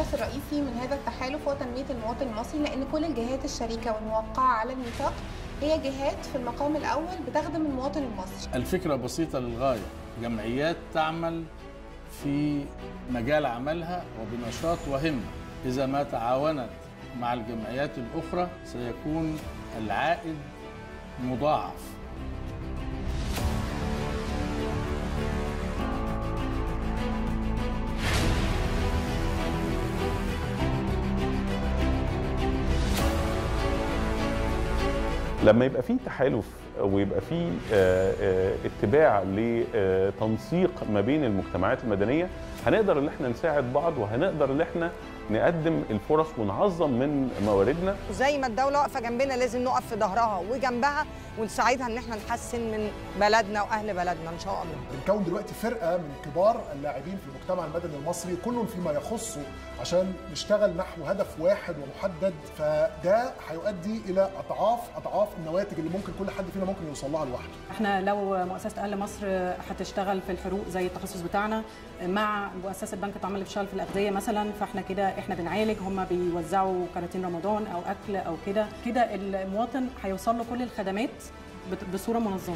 الهدف الرئيسي من هذا التحالف هو تنميه المواطن المصري لان كل الجهات الشريكه والموقعه على الميثاق هي جهات في المقام الاول بتخدم المواطن المصري. الفكره بسيطه للغايه، جمعيات تعمل في مجال عملها وبنشاط وهمه، اذا ما تعاونت مع الجمعيات الاخرى سيكون العائد مضاعف. لما يبقى في تحالف ويبقى في اتباع لتنسيق ما بين المجتمعات المدنيه هنقدر ان احنا نساعد بعض وهنقدر ان احنا نقدم الفرص ونعظم من مواردنا زي ما الدوله واقفه جنبنا لازم نقف في ظهرها وجنبها ونساعدها ان احنا نحسن من بلدنا واهل بلدنا ان شاء الله بنكون دلوقتي فرقه من كبار اللاعبين في المجتمع المدني المصري كل فيما يخصه عشان نشتغل نحو هدف واحد ومحدد فده هيؤدي الى اضعاف اضعاف النواتج اللي ممكن كل حد فينا ممكن يوصل لها لوحده احنا لو مؤسسه اهل مصر هتشتغل في الحروق زي التخصص بتاعنا مع مؤسسه بنك الطعام اللي بتشتغل في الاغذيه مثلا فاحنا كده احنا بنعالج هم بيوزعوا كراتين رمضان او اكل او كده كده المواطن هيوصل له كل الخدمات بصوره منظمه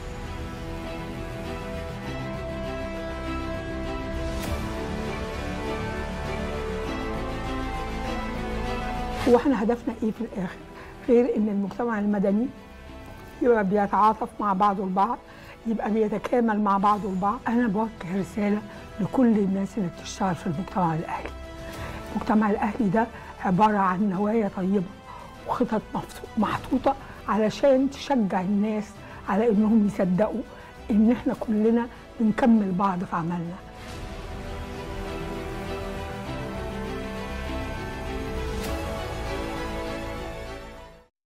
هو احنا هدفنا ايه في الاخر غير ان المجتمع المدني يبقى بيتعاطف مع بعضه البعض يبقى بيتكامل مع بعضه البعض انا بوجه رساله لكل الناس اللي بتشتغل في المجتمع الاهلي المجتمع الاهلي ده عباره عن نوايا طيبه وخطط محطوطه علشان تشجع الناس على انهم يصدقوا ان احنا كلنا بنكمل بعض في عملنا